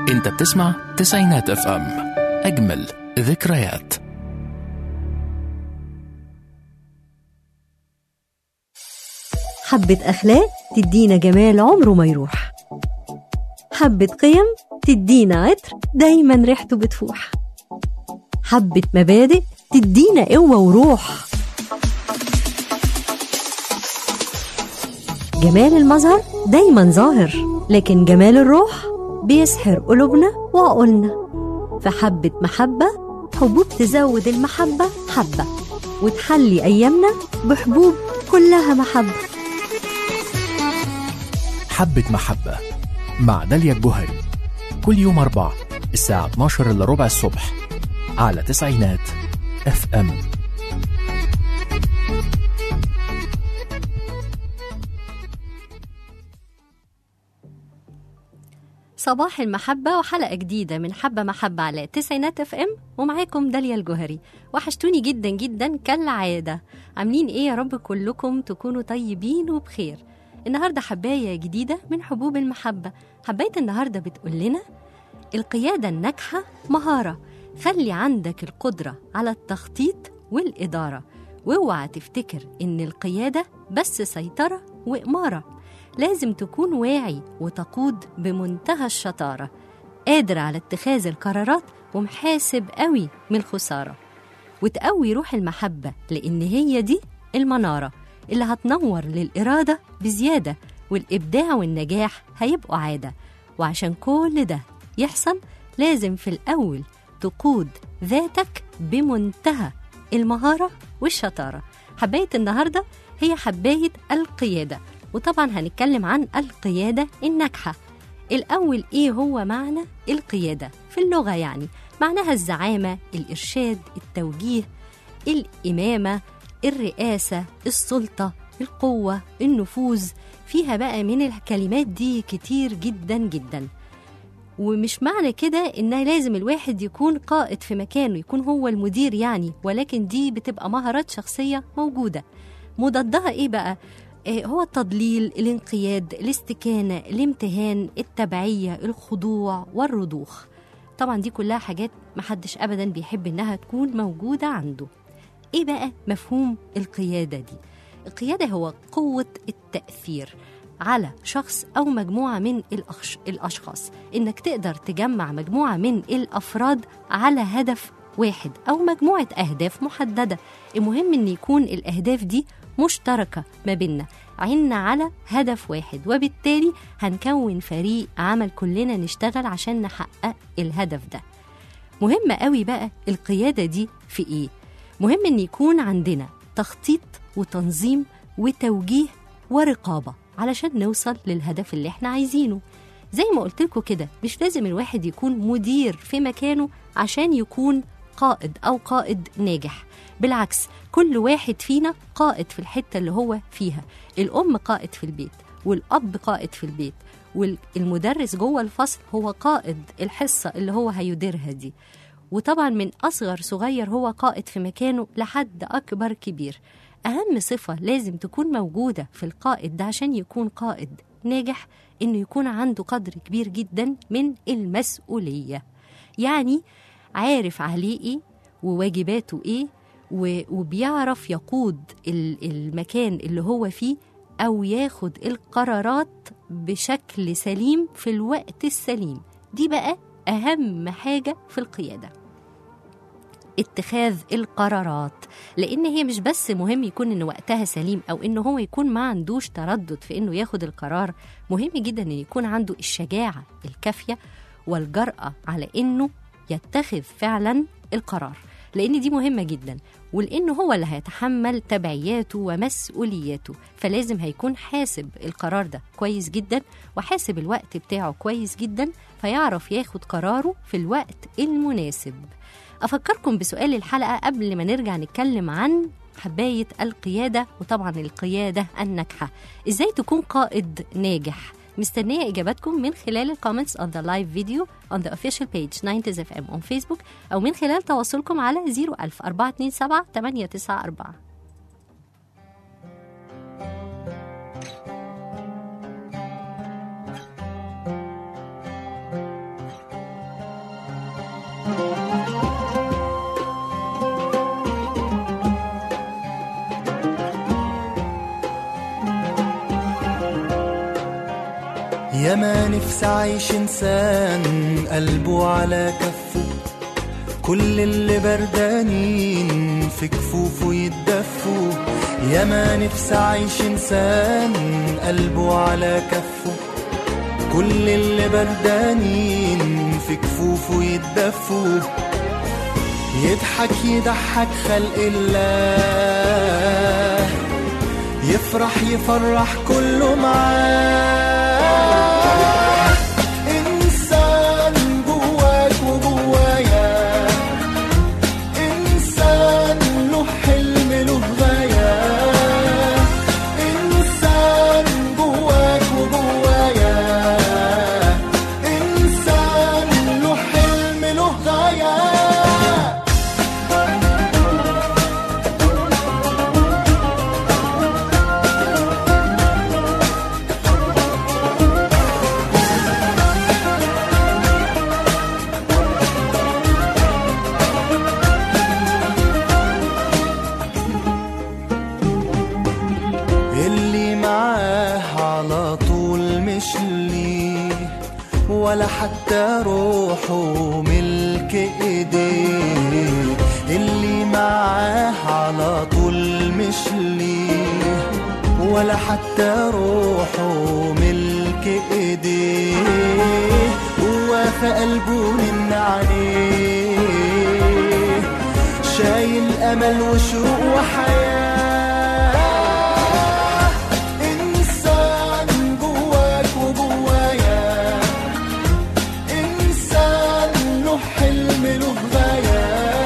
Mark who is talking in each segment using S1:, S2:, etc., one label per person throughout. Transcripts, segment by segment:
S1: انت بتسمع تسعينات اف ام اجمل ذكريات
S2: حبة أخلاق تدينا جمال عمره ما يروح حبة قيم تدينا عطر دايما ريحته بتفوح حبة مبادئ تدينا قوة وروح جمال المظهر دايما ظاهر لكن جمال الروح بيسحر قلوبنا وعقولنا فحبة محبة حبوب تزود المحبة حبة وتحلي أيامنا بحبوب كلها محبة
S1: حبة محبة مع داليا الجوهري كل يوم أربعة الساعة 12 إلا ربع الصبح على تسعينات اف ام
S2: صباح المحبة وحلقة جديدة من حبة محبة على تسعينات اف ام ومعاكم داليا الجوهري وحشتوني جدا جدا كالعادة عاملين ايه يا رب كلكم تكونوا طيبين وبخير النهاردة حباية جديدة من حبوب المحبة حباية النهاردة بتقول لنا القيادة الناجحة مهارة خلي عندك القدرة على التخطيط والإدارة واوعى تفتكر إن القيادة بس سيطرة وإمارة لازم تكون واعي وتقود بمنتهى الشطارة قادر على اتخاذ القرارات ومحاسب قوي من الخسارة وتقوي روح المحبة لأن هي دي المنارة اللي هتنور للإرادة بزيادة والإبداع والنجاح هيبقوا عادة وعشان كل ده يحصل لازم في الأول تقود ذاتك بمنتهى المهارة والشطارة حباية النهاردة هي حباية القيادة وطبعا هنتكلم عن القيادة الناجحة الأول إيه هو معنى القيادة في اللغة يعني معناها الزعامة الإرشاد التوجيه الإمامة الرئاسة السلطة القوة النفوذ فيها بقى من الكلمات دي كتير جدا جدا ومش معنى كده ان لازم الواحد يكون قائد في مكانه يكون هو المدير يعني ولكن دي بتبقى مهارات شخصية موجودة مضادها ايه بقى إيه هو التضليل الانقياد الاستكانة الامتهان التبعية الخضوع والرضوخ طبعا دي كلها حاجات محدش ابدا بيحب انها تكون موجودة عنده ايه بقى مفهوم القيادة دي القيادة هو قوة التأثير على شخص أو مجموعة من الأخش... الأشخاص إنك تقدر تجمع مجموعة من الأفراد على هدف واحد أو مجموعة أهداف محددة المهم إن يكون الأهداف دي مشتركة ما بيننا عنا على هدف واحد وبالتالي هنكون فريق عمل كلنا نشتغل عشان نحقق الهدف ده مهم قوي بقى القيادة دي في إيه؟ مهم إن يكون عندنا تخطيط وتنظيم وتوجيه ورقابة علشان نوصل للهدف اللي احنا عايزينه زي ما قلت لكم كده مش لازم الواحد يكون مدير في مكانه عشان يكون قائد أو قائد ناجح بالعكس كل واحد فينا قائد في الحتة اللي هو فيها الأم قائد في البيت والأب قائد في البيت والمدرس جوه الفصل هو قائد الحصة اللي هو هيديرها دي وطبعا من أصغر صغير هو قائد في مكانه لحد أكبر كبير أهم صفة لازم تكون موجودة في القائد ده عشان يكون قائد ناجح إنه يكون عنده قدر كبير جدا من المسؤولية يعني عارف عليه إيه وواجباته إيه وبيعرف يقود المكان اللي هو فيه أو ياخد القرارات بشكل سليم في الوقت السليم دي بقى أهم حاجة في القيادة اتخاذ القرارات لان هي مش بس مهم يكون ان وقتها سليم او ان هو يكون ما عندوش تردد في انه ياخد القرار مهم جدا ان يكون عنده الشجاعه الكافيه والجراه على انه يتخذ فعلا القرار لان دي مهمه جدا ولانه هو اللي هيتحمل تبعياته ومسؤولياته فلازم هيكون حاسب القرار ده كويس جدا وحاسب الوقت بتاعه كويس جدا فيعرف ياخد قراره في الوقت المناسب أفكركم بسؤال الحلقة قبل ما نرجع نتكلم عن حباية القيادة وطبعا القيادة الناجحة إزاي تكون قائد ناجح مستنية إجاباتكم من خلال الكومنتس on the live video on the official page 90 FM on Facebook أو من خلال تواصلكم على 01000 427 894
S3: يا ما نفسي عايش انسان قلبه على كفه كل اللي بردانين في كفوفه يتدفوا يا ما نفسي عايش انسان قلبه على كفه كل اللي بردانين في كفوفه يتدفوا يضحك يضحك خلق الله يفرح يفرح كله معاه إنسان جواك وجوايا إنسان له حلم له غاية إنسان جواك وجوايا إنسان له حلم له غاية اللي معاه على طول مش ليه ولا حتى روحه ملك ايديه اللي معاه على طول مش ليه ولا حتى روحه ملك ايديه هو في قلبه من عليه شايل امل وشوق وحياه انسان جواك وجوايا انسان له حلم له غايه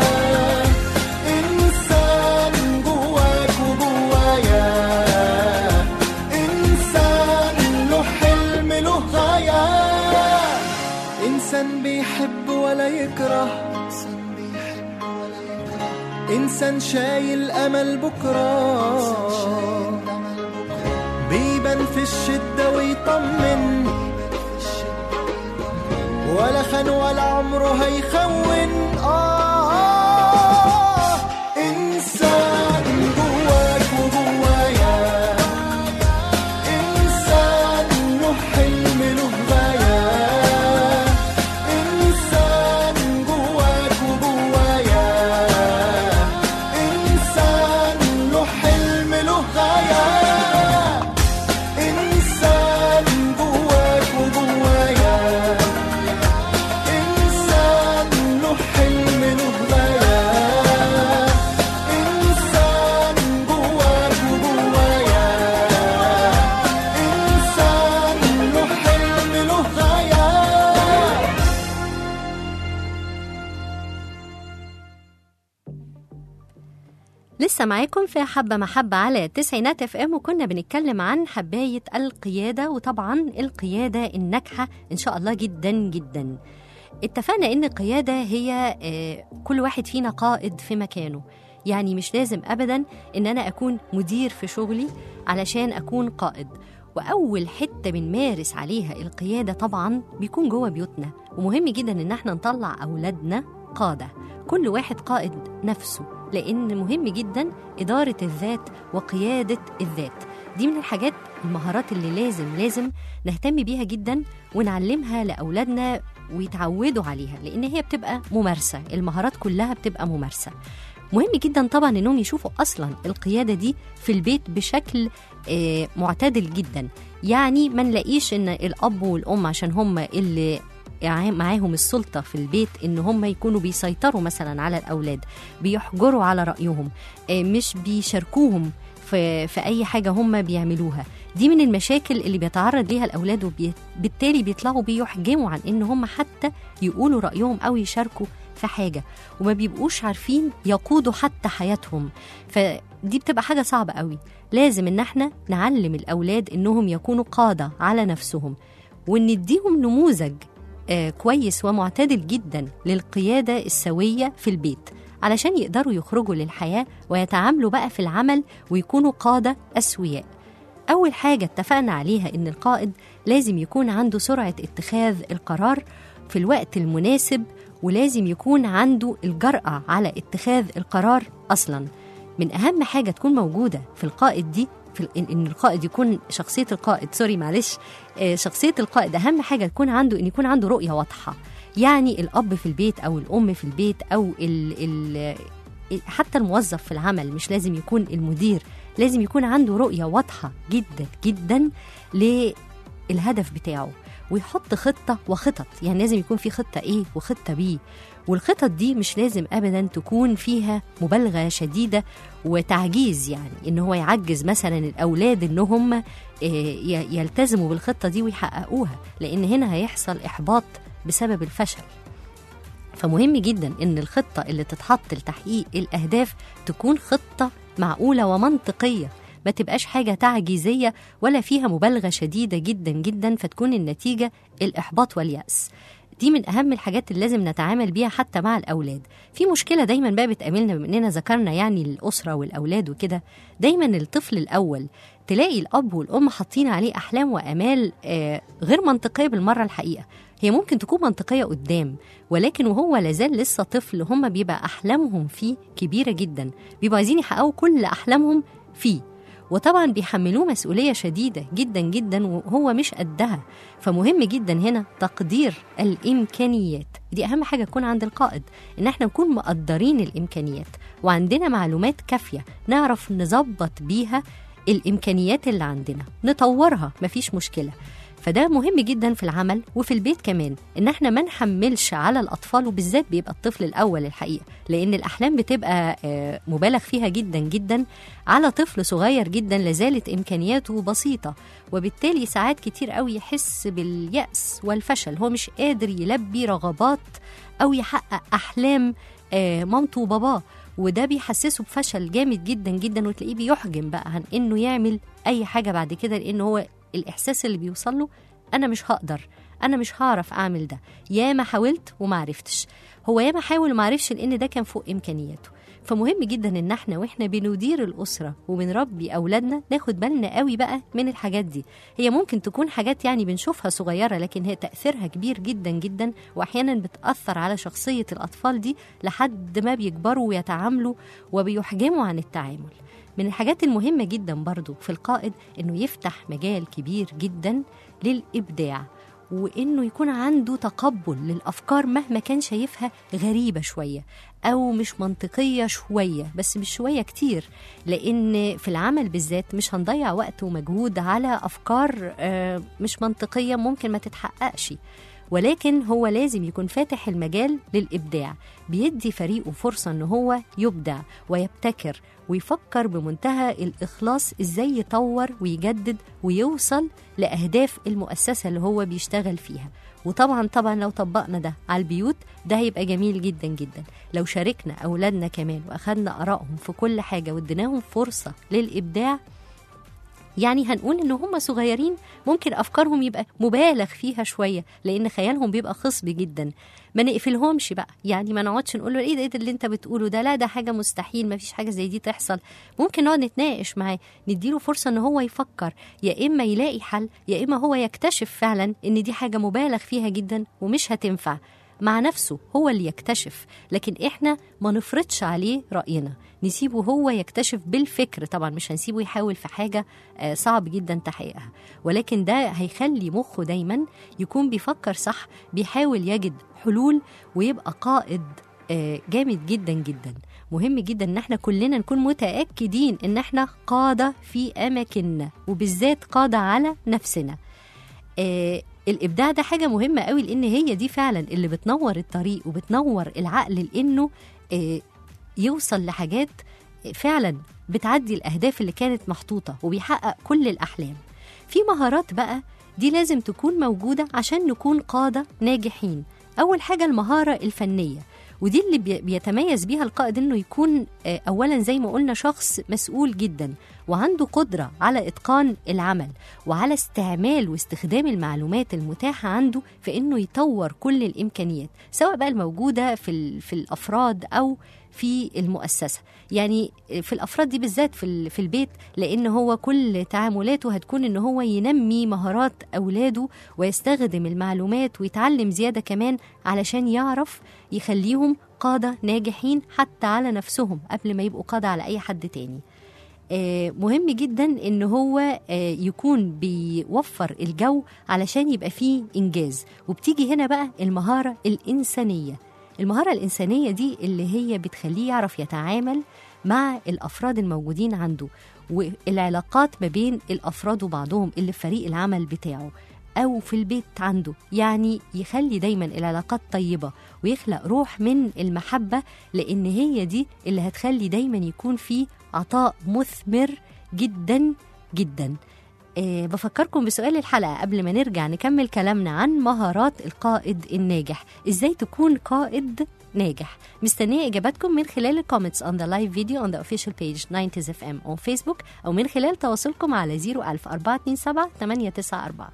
S3: انسان جواك وجوايا انسان له حلم له غايه انسان بيحب ولا يكره إنسان شايل أمل بكرة بيبان في الشدة ويطمن ولا خان ولا عمره هيخون آه إنسان جواك وجوايا إنسان له حلم له غاية إنسان جواك وجوايا إنسان له حلم له غاية إنسان جواك وجوايا إنسان له حلم له غاية إنسان جواك وجوايا إنسان له حلم له غاية
S2: لسه معاكم في حبة محبة على تسعينات اف ام وكنا بنتكلم عن حباية القيادة وطبعا القيادة الناجحة ان شاء الله جدا جدا اتفقنا ان القيادة هي آه، كل واحد فينا قائد في مكانه يعني مش لازم ابدا ان انا اكون مدير في شغلي علشان اكون قائد واول حته بنمارس عليها القياده طبعا بيكون جوه بيوتنا ومهم جدا ان احنا نطلع اولادنا قاده كل واحد قائد نفسه لان مهم جدا اداره الذات وقياده الذات دي من الحاجات المهارات اللي لازم لازم نهتم بيها جدا ونعلمها لاولادنا ويتعودوا عليها لان هي بتبقى ممارسه المهارات كلها بتبقى ممارسه مهم جدا طبعا انهم يشوفوا اصلا القياده دي في البيت بشكل آه، معتدل جدا يعني ما نلاقيش ان الاب والام عشان هم اللي يع- معاهم السلطه في البيت ان هم يكونوا بيسيطروا مثلا على الاولاد بيحجروا على رايهم آه، مش بيشاركوهم في في اي حاجه هم بيعملوها دي من المشاكل اللي بيتعرض ليها الاولاد وبالتالي بيطلعوا بيحجموا عن ان هم حتى يقولوا رايهم او يشاركوا في حاجه وما بيبقوش عارفين يقودوا حتى حياتهم فدي بتبقى حاجه صعبه قوي لازم ان احنا نعلم الاولاد انهم يكونوا قاده على نفسهم ونديهم نموذج آه، كويس ومعتدل جدا للقياده السويه في البيت علشان يقدروا يخرجوا للحياه ويتعاملوا بقى في العمل ويكونوا قاده اسوياء أول حاجة اتفقنا عليها إن القائد لازم يكون عنده سرعة اتخاذ القرار في الوقت المناسب ولازم يكون عنده الجرأة على اتخاذ القرار أصلا من أهم حاجة تكون موجودة في القائد دي في ال- ان إن القائد يكون شخصيه القائد سوري معلش آه، شخصيه القائد اهم حاجه تكون عنده ان يكون عنده رؤيه واضحه يعني الاب في البيت او الام في البيت او ال ال حتى الموظف في العمل مش لازم يكون المدير لازم يكون عنده رؤيه واضحه جدا جدا للهدف بتاعه ويحط خطه وخطط يعني لازم يكون في خطه ايه وخطه بي والخطط دي مش لازم ابدا تكون فيها مبالغه شديده وتعجيز يعني ان هو يعجز مثلا الاولاد انهم آه، ي- يلتزموا بالخطه دي ويحققوها لان هنا هيحصل احباط بسبب الفشل فمهم جدا ان الخطه اللي تتحط لتحقيق الاهداف تكون خطه معقوله ومنطقيه ما تبقاش حاجه تعجيزيه ولا فيها مبالغه شديده جدا جدا فتكون النتيجه الاحباط والياس دي من اهم الحاجات اللي لازم نتعامل بيها حتى مع الاولاد في مشكله دايما بقى بتقابلنا بما اننا ذكرنا يعني الاسره والاولاد وكده دايما الطفل الاول تلاقي الاب والام حاطين عليه احلام وامال آه، غير منطقيه بالمره الحقيقه هي ممكن تكون منطقيه قدام ولكن وهو لازال لسه طفل هم بيبقى احلامهم فيه كبيره جدا بيبقوا عايزين يحققوا كل احلامهم فيه وطبعا بيحملوه مسؤوليه شديده جدا جدا وهو مش قدها فمهم جدا هنا تقدير الامكانيات دي اهم حاجه تكون عند القائد ان احنا نكون مقدرين الامكانيات وعندنا معلومات كافيه نعرف نظبط بيها الامكانيات اللي عندنا نطورها مفيش مشكله فده مهم جدا في العمل وفي البيت كمان ان احنا ما نحملش على الاطفال وبالذات بيبقى الطفل الاول الحقيقه لان الاحلام بتبقى آه، مبالغ فيها جدا جدا على طفل صغير جدا لازالت امكانياته بسيطه وبالتالي ساعات كتير قوي يحس بالياس والفشل هو مش قادر يلبي رغبات او يحقق احلام آه، مامته وباباه وده بيحسسه بفشل جامد جدا جدا وتلاقيه بيحجم بقى عن انه يعمل اي حاجه بعد كده لان هو الاحساس اللي بيوصل له انا مش هقدر انا مش هعرف اعمل ده ياما حاولت وما عرفتش هو ياما حاول وما عرفش لان ده كان فوق امكانياته فمهم جدا ان احنا واحنا بندير الاسره وبنربي اولادنا ناخد بالنا قوي بقى من الحاجات دي هي ممكن تكون حاجات يعني بنشوفها صغيره لكن هي تاثيرها كبير جدا جدا واحيانا بتاثر على شخصيه الاطفال دي لحد ما بيكبروا ويتعاملوا وبيحجموا عن التعامل من الحاجات المهمة جدا برضو في القائد إنه يفتح مجال كبير جدا للإبداع وإنه يكون عنده تقبل للأفكار مهما كان شايفها غريبة شوية أو مش منطقية شوية بس مش شوية كتير لأن في العمل بالذات مش هنضيع وقت ومجهود على أفكار آه، مش منطقية ممكن ما تتحققش ولكن هو لازم يكون فاتح المجال للإبداع بيدي فريقه فرصة إن هو يبدع ويبتكر ويفكر بمنتهى الإخلاص إزاي يطور ويجدد ويوصل لأهداف المؤسسة اللي هو بيشتغل فيها وطبعا طبعا لو طبقنا ده على البيوت ده هيبقى جميل جدا جدا لو شاركنا أولادنا كمان وأخدنا آرائهم في كل حاجة واديناهم فرصة للإبداع يعني هنقول ان هم صغيرين ممكن افكارهم يبقى مبالغ فيها شويه لان خيالهم بيبقى خصب جدا ما نقفلهمش بقى يعني ما نقعدش نقول له ايه ده ايه ده اللي انت بتقوله ده لا ده حاجه مستحيل ما فيش حاجه زي دي تحصل ممكن نقعد نتناقش معاه نديله فرصه ان هو يفكر يا اما يلاقي حل يا اما هو يكتشف فعلا ان دي حاجه مبالغ فيها جدا ومش هتنفع مع نفسه هو اللي يكتشف لكن احنا ما نفرضش عليه راينا نسيبه هو يكتشف بالفكر طبعا مش هنسيبه يحاول في حاجه آه، صعب جدا تحقيقها ولكن ده هيخلي مخه دايما يكون بيفكر صح بيحاول يجد حلول ويبقى قائد آه، جامد جدا جدا مهم جدا ان احنا كلنا نكون متاكدين ان احنا قاده في اماكننا وبالذات قاده على نفسنا آه الابداع ده حاجه مهمه قوي لان هي دي فعلا اللي بتنور الطريق وبتنور العقل لانه آه يوصل لحاجات فعلا بتعدي الاهداف اللي كانت محطوطه وبيحقق كل الاحلام في مهارات بقى دي لازم تكون موجوده عشان نكون قاده ناجحين اول حاجه المهاره الفنيه ودي اللي بي- بيتميز بيها القائد انه يكون آه، اولا زي ما قلنا شخص مسؤول جدا وعنده قدره على اتقان العمل وعلى استعمال واستخدام المعلومات المتاحه عنده في انه يطور كل الامكانيات سواء بقى الموجوده في ال- في الافراد او في المؤسسه يعني في الافراد دي بالذات في ال- في البيت لان هو كل تعاملاته هتكون ان هو ينمي مهارات اولاده ويستخدم المعلومات ويتعلم زياده كمان علشان يعرف يخليهم قاده ناجحين حتى على نفسهم قبل ما يبقوا قاده على اي حد تاني آه، مهم جدا ان هو آه، يكون بيوفر الجو علشان يبقى فيه انجاز وبتيجي هنا بقى المهاره الانسانيه المهاره الانسانيه دي اللي هي بتخليه يعرف يتعامل مع الافراد الموجودين عنده والعلاقات ما بين الافراد وبعضهم اللي في فريق العمل بتاعه او في البيت عنده يعني يخلي دايما العلاقات طيبه ويخلق روح من المحبه لان هي دي اللي هتخلي دايما يكون في عطاء مثمر جدا جدا أه بفكركم بسؤال الحلقة قبل ما نرجع نكمل كلامنا عن مهارات القائد الناجح ازاي تكون قائد ناجح مستنية إجاباتكم من خلال الكومنتس on the live video on the official page 90s FM on Facebook أو من خلال تواصلكم على 01000 427 894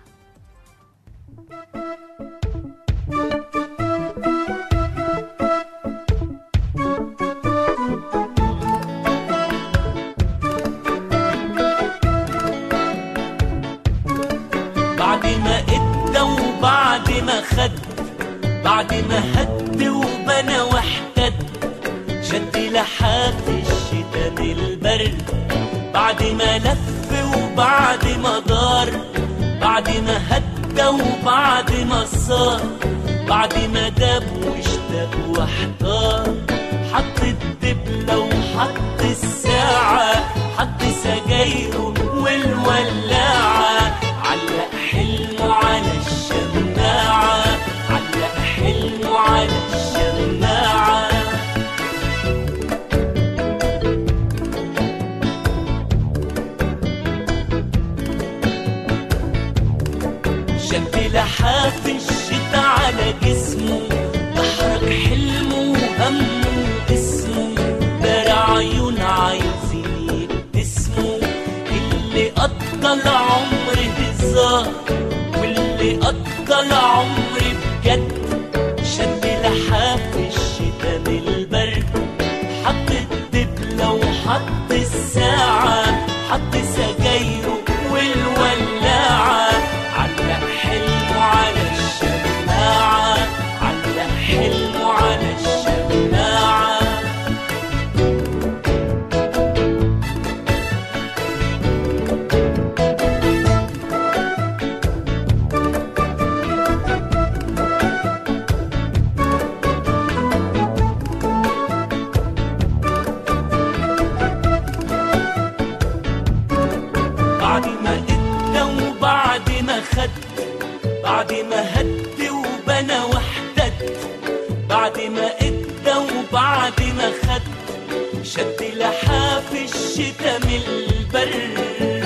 S4: بعد ما ادى وبعد ما خد بعد ما هد وبنى واحتد شد لحاف الشتا بالبرد بعد ما لف وبعد ما دار بعد ما هدى وبعد ما صار بعد ما داب واشتاق واحتار حط الدبلة وحط الساعة حط سجايره والولاعة علق حلمه على الشماعة علق حلمه على الشماعة شد لحاف الشتا على جسمه احرق حلمه وهمه واسمه دار عيون عايزين يبتسموا اللي قضى العمر هزار واللي قضى العمر بجد شد لحاف الشتا بالبرد حط الدبلة وحط الساعة حط سجايره والولاعة علق حلمه على الشماعة علق حلمه على الشماعة بعد ما ادى وبعد ما خد بعد ما هد وبنى واحتد بعد ما ادى وبعد ما خد شد لحاف الشتا من البر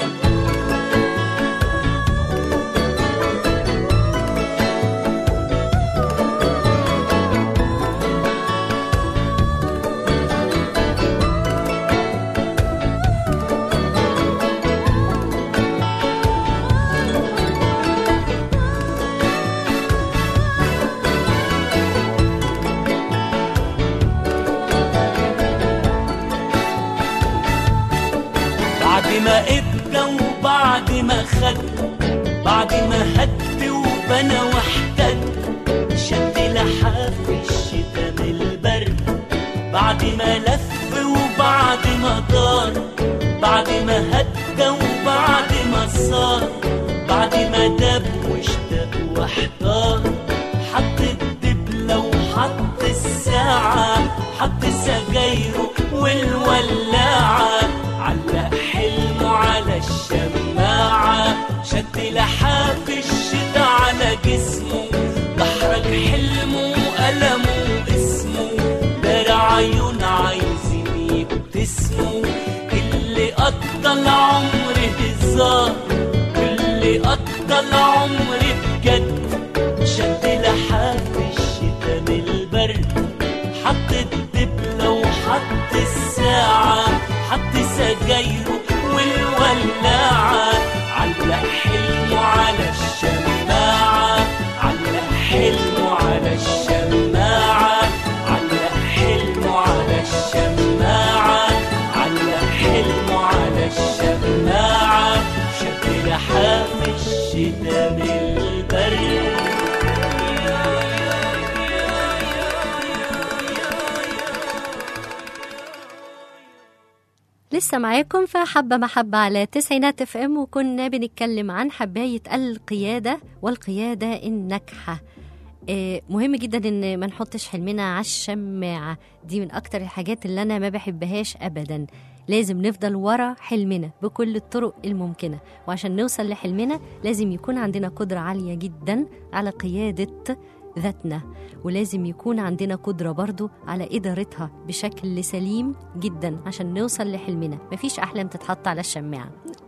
S4: بعد ما ادى وبعد ما خد بعد ما هد وبنى واحتد شد لحاف الشتا من البرد بعد ما لف وبعد ما دار بعد ما هدى وبعد ما صار بعد ما داب واشتاق واحتار حط الدبلة وحط الساعة حط سجايره والولاعة علق حلمه على الشماعة شد لحاف الشتا على جسمه بحرك حلمه وألمه واسمه دار عيون عايزين يبتسموا اللي قضى العمر هزار واللي قضى العمر بجد شد لحاف الشتا من البرد حط الدبلة وحط الساعة حط سجايره والولاعة علق حلمه على الشماعة علق حلمه على الشماعة علق حلمه على الشماعة علق حلمه على الشماعة شد لحاف الشتا من البرد
S2: لسه معاكم في حبة محبة على تسعينات اف ام وكنا بنتكلم عن حباية القيادة والقيادة الناجحة آه، مهم جدا ان ما نحطش حلمنا على الشماعة دي من اكتر الحاجات اللي انا ما بحبهاش ابدا لازم نفضل ورا حلمنا بكل الطرق الممكنة وعشان نوصل لحلمنا لازم يكون عندنا قدرة عالية جدا على قيادة ذاتنا ولازم يكون عندنا قدرة برضو على إدارتها بشكل سليم جدا عشان نوصل لحلمنا مفيش أحلام تتحط على الشماعة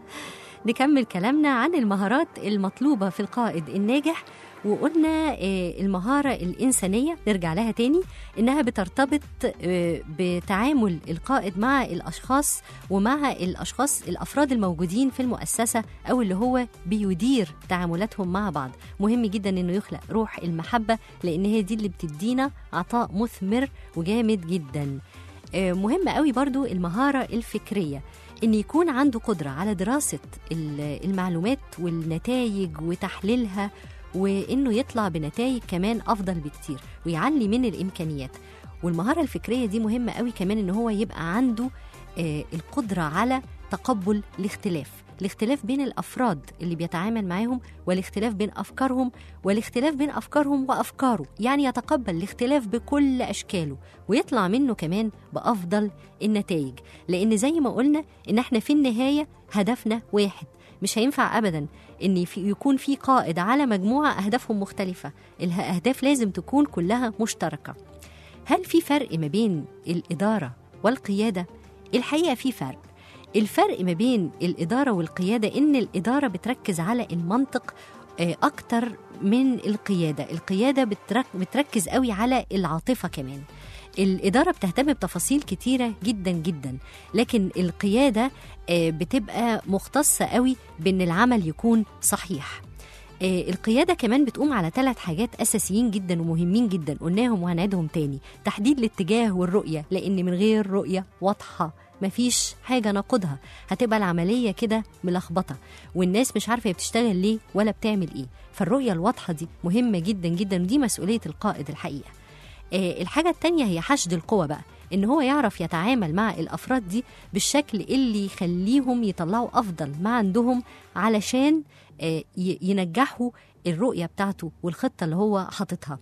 S2: نكمل كلامنا عن المهارات المطلوبة في القائد الناجح وقلنا آه، المهارة الإنسانية نرجع لها تاني إنها بترتبط آه، بتعامل القائد مع الأشخاص ومع الأشخاص الأفراد الموجودين في المؤسسة أو اللي هو بيدير تعاملاتهم مع بعض مهم جدا إنه يخلق روح المحبة لأن هي دي اللي بتدينا عطاء مثمر وجامد جدا آه، مهم قوي برضو المهارة الفكرية إن يكون عنده قدرة على دراسة ال- المعلومات والنتائج وتحليلها وإنه يطلع بنتائج كمان أفضل بكتير ويعلي من الإمكانيات والمهارة الفكرية دي مهمة قوي كمان إن هو يبقى عنده آه، القدرة على تقبل الاختلاف الاختلاف بين الأفراد اللي بيتعامل معاهم والاختلاف بين أفكارهم والاختلاف بين أفكارهم وأفكاره يعني يتقبل الاختلاف بكل أشكاله ويطلع منه كمان بأفضل النتائج لأن زي ما قلنا إن احنا في النهاية هدفنا واحد مش هينفع أبدا إن في يكون في قائد على مجموعة أهدافهم مختلفة الأهداف لازم تكون كلها مشتركة هل في فرق ما بين الإدارة والقيادة؟ الحقيقة في فرق الفرق ما بين الإدارة والقيادة إن الإدارة بتركز على المنطق آه، أكتر من القيادة القيادة بترك- بتركز قوي على العاطفة كمان الإدارة بتهتم بتفاصيل كتيرة جدا جدا لكن القيادة آه، بتبقى مختصة قوي بأن العمل يكون صحيح آه، القيادة كمان بتقوم على ثلاث حاجات أساسيين جدا ومهمين جدا قلناهم وهنعيدهم تاني تحديد الاتجاه والرؤية لأن من غير رؤية واضحة مفيش حاجة ناقضها هتبقى العملية كده ملخبطة والناس مش عارفة هي بتشتغل ليه ولا بتعمل ايه فالرؤية الواضحة دي مهمة جدا جدا ودي مسؤولية القائد الحقيقة آه، الحاجة التانية هي حشد القوة بقى إن هو يعرف يتعامل مع الأفراد دي بالشكل اللي يخليهم يطلعوا أفضل ما عندهم علشان آه، ي- ينجحوا الرؤية بتاعته والخطة اللي هو حاططها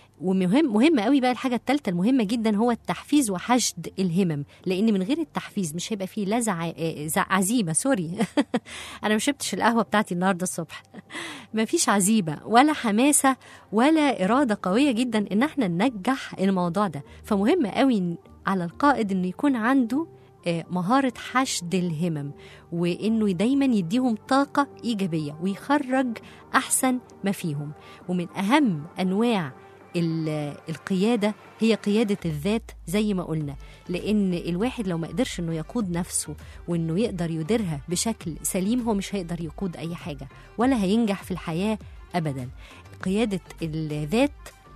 S2: ومهم مهم قوي بقى الحاجه الثالثه المهمه جدا هو التحفيز وحشد الهمم لان من غير التحفيز مش هيبقى فيه لا زع... آه، زع... عزيمه سوري انا ما شربتش القهوه بتاعتي النهارده الصبح ما فيش عزيمه ولا حماسه ولا اراده قويه جدا ان احنا ننجح الموضوع ده فمهم قوي على القائد انه يكون عنده آه، مهارة حشد الهمم وإنه دايما يديهم طاقة إيجابية ويخرج أحسن ما فيهم ومن أهم أنواع ال- القيادة هي قيادة الذات زي ما قلنا لأن الواحد لو ما قدرش إنه يقود نفسه وإنه يقدر يديرها بشكل سليم هو مش هيقدر يقود أي حاجة ولا هينجح في الحياة أبدا قيادة الذات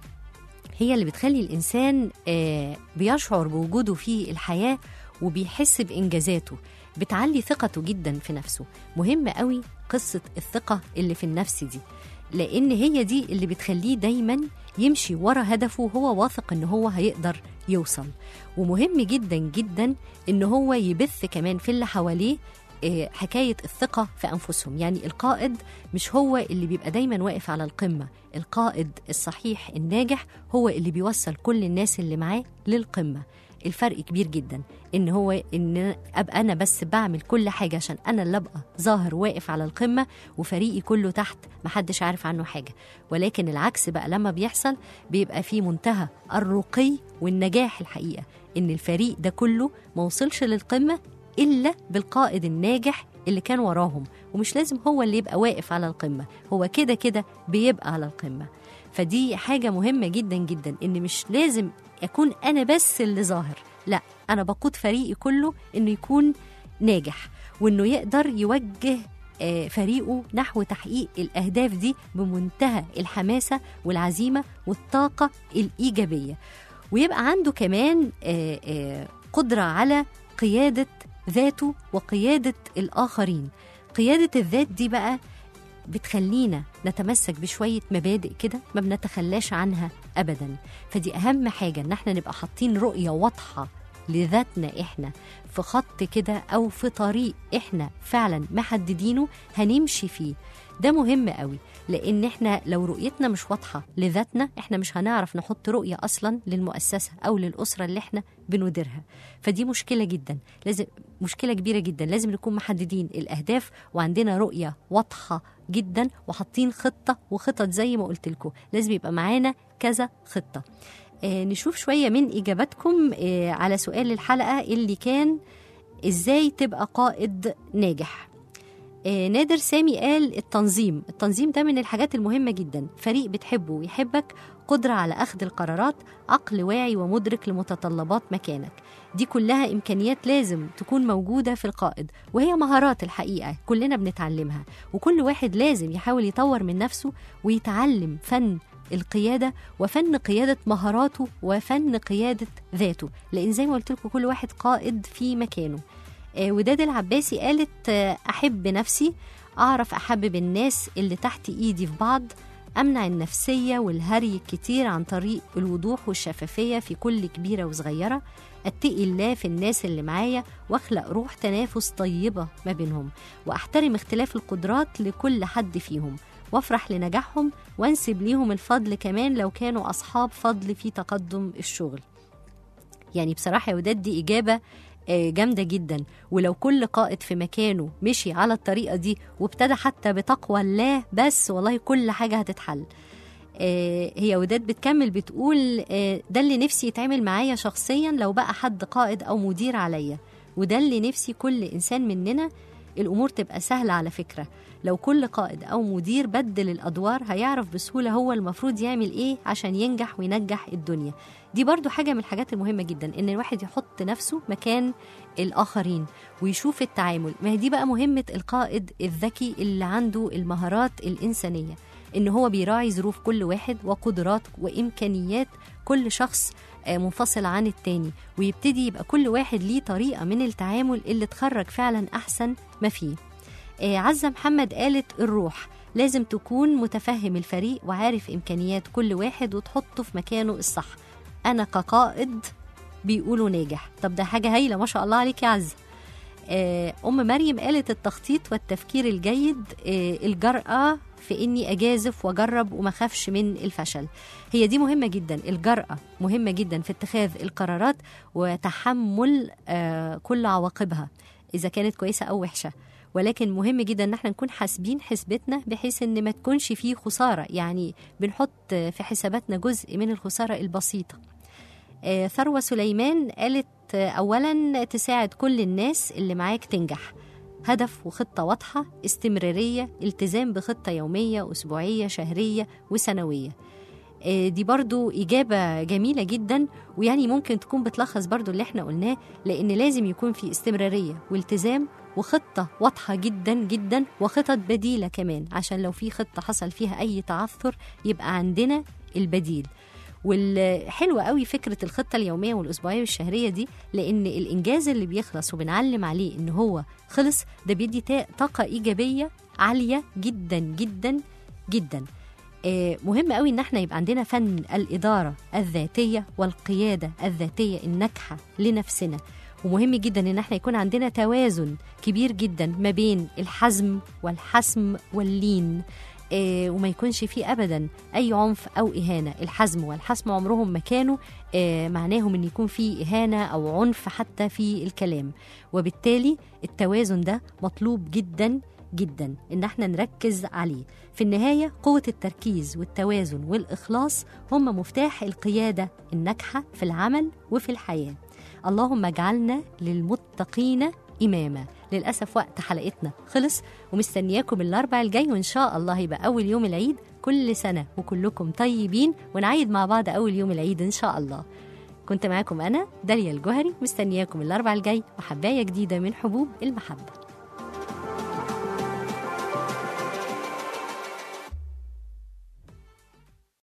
S2: هي اللي بتخلي الإنسان آه، بيشعر بوجوده في الحياة وبيحس بإنجازاته بتعلي ثقته جدا في نفسه مهم قوي قصة الثقة اللي في النفس دي لأن هي دي اللي بتخليه دايما يمشي ورا هدفه وهو واثق إن هو هيقدر يوصل ومهم جدا جدا إن هو يبث كمان في اللي حواليه آه، حكاية الثقة في أنفسهم يعني القائد مش هو اللي بيبقى دايما واقف على القمة القائد الصحيح الناجح هو اللي بيوصل كل الناس اللي معاه للقمة الفرق كبير جدا ان هو ان ابقى انا بس بعمل كل حاجه عشان انا اللي ابقى ظاهر واقف على القمه وفريقي كله تحت محدش عارف عنه حاجه ولكن العكس بقى لما بيحصل بيبقى في منتهى الرقي والنجاح الحقيقه ان الفريق ده كله ما وصلش للقمه الا بالقائد الناجح اللي كان وراهم ومش لازم هو اللي يبقى واقف على القمه هو كده كده بيبقى على القمه فدي حاجه مهمه جدا جدا ان مش لازم اكون انا بس اللي ظاهر لا انا بقود فريقي كله انه يكون ناجح وانه يقدر يوجه آه، فريقه نحو تحقيق الاهداف دي بمنتهى الحماسه والعزيمه والطاقه الايجابيه ويبقى عنده كمان آه، آه، قدره على قياده ذاته وقياده الاخرين قياده الذات دي بقى بتخلينا نتمسك بشوية مبادئ كده ما بنتخلاش عنها أبدا فدي أهم حاجة إن احنا نبقى حاطين رؤية واضحة لذاتنا احنا في خط كده او في طريق احنا فعلا محددينه هنمشي فيه ده مهم قوي لان احنا لو رؤيتنا مش واضحه لذاتنا احنا مش هنعرف نحط رؤيه اصلا للمؤسسه او للاسره اللي احنا بنديرها فدي مشكله جدا لازم مشكله كبيره جدا لازم نكون محددين الاهداف وعندنا رؤيه واضحه جدا وحاطين خطه وخطط زي ما قلت لكم لازم يبقى معانا كذا خطه آه نشوف شويه من اجاباتكم آه على سؤال الحلقه اللي كان ازاي تبقى قائد ناجح آه، نادر سامي قال التنظيم التنظيم ده من الحاجات المهمة جدا فريق بتحبه ويحبك قدرة على أخذ القرارات عقل واعي ومدرك لمتطلبات مكانك دي كلها إمكانيات لازم تكون موجودة في القائد وهي مهارات الحقيقة كلنا بنتعلمها وكل واحد لازم يحاول يطور من نفسه ويتعلم فن القيادة وفن قيادة مهاراته وفن قيادة ذاته لأن زي ما قلت لكم كل واحد قائد في مكانه آه، وداد العباسي قالت آه، أحب نفسي أعرف أحبب الناس اللي تحت إيدي في بعض أمنع النفسية والهري الكتير عن طريق الوضوح والشفافية في كل كبيرة وصغيرة أتقي الله في الناس اللي معايا وأخلق روح تنافس طيبة ما بينهم وأحترم اختلاف القدرات لكل حد فيهم وافرح لنجاحهم وانسب ليهم الفضل كمان لو كانوا أصحاب فضل في تقدم الشغل يعني بصراحة يا وداد دي إجابة آه، جامدة جدا ولو كل قائد في مكانه مشي على الطريقة دي وابتدى حتى بتقوى الله بس والله كل حاجة هتتحل آه، هي وداد بتكمل بتقول آه، ده اللي نفسي يتعمل معايا شخصيا لو بقى حد قائد أو مدير عليا وده اللي نفسي كل إنسان مننا الأمور تبقى سهلة على فكرة لو كل قائد أو مدير بدل الأدوار هيعرف بسهولة هو المفروض يعمل إيه عشان ينجح وينجح الدنيا دي برضو حاجة من الحاجات المهمة جدا إن الواحد يحط نفسه مكان الآخرين ويشوف التعامل ما هي دي بقى مهمة القائد الذكي اللي عنده المهارات الإنسانية إن هو بيراعي ظروف كل واحد وقدرات وإمكانيات كل شخص آه، منفصل عن التاني ويبتدي يبقى كل واحد ليه طريقة من التعامل اللي تخرج فعلا أحسن ما فيه آه، عزة محمد قالت الروح لازم تكون متفهم الفريق وعارف إمكانيات كل واحد وتحطه في مكانه الصح أنا كقائد بيقولوا ناجح طب ده حاجة هايلة ما شاء الله عليك يا عزة آه، أم مريم قالت التخطيط والتفكير الجيد آه، الجرأة في إني أجازف وأجرب وما خافش من الفشل هي دي مهمة جدا الجرأة مهمة جدا في اتخاذ القرارات وتحمل آه، كل عواقبها إذا كانت كويسة أو وحشة ولكن مهم جدا ان احنا نكون حاسبين حسبتنا بحيث ان ما تكونش فيه خساره يعني بنحط في حساباتنا جزء من الخساره البسيطه آه، ثروة سليمان قالت آه، أولا تساعد كل الناس اللي معاك تنجح هدف وخطة واضحة استمرارية التزام بخطة يومية أسبوعية شهرية وسنوية آه، دي برضو إجابة جميلة جدا ويعني ممكن تكون بتلخص برضو اللي احنا قلناه لأن لازم يكون في استمرارية والتزام وخطة واضحة جدا جدا وخطط بديلة كمان عشان لو في خطة حصل فيها أي تعثر يبقى عندنا البديل والحلوة قوي فكرة الخطة اليومية والأسبوعية والشهرية دي لأن الإنجاز اللي بيخلص وبنعلم عليه إن هو خلص ده بيدي تا- طاقة إيجابية عالية جدا جدا جدا آه، مهم قوي ان احنا يبقى عندنا فن الاداره الذاتيه والقياده الذاتيه الناجحه لنفسنا ومهم جدا ان احنا يكون عندنا توازن كبير جدا ما بين الحزم والحسم واللين آه، وما يكونش فيه ابدا اي عنف او اهانه الحزم والحسم عمرهم ما كانوا آه، معناهم ان يكون في اهانه او عنف حتى في الكلام وبالتالي التوازن ده مطلوب جدا جدا ان احنا نركز عليه في النهايه قوه التركيز والتوازن والاخلاص هم مفتاح القياده الناجحه في العمل وفي الحياه اللهم اجعلنا للمتقين إماما للأسف وقت حلقتنا خلص ومستنياكم الأربع الجاي وإن شاء الله يبقى أول يوم العيد كل سنة وكلكم طيبين ونعيد مع بعض أول يوم العيد إن شاء الله كنت معاكم أنا داليا الجوهري مستنياكم الأربع الجاي وحباية جديدة من حبوب المحبة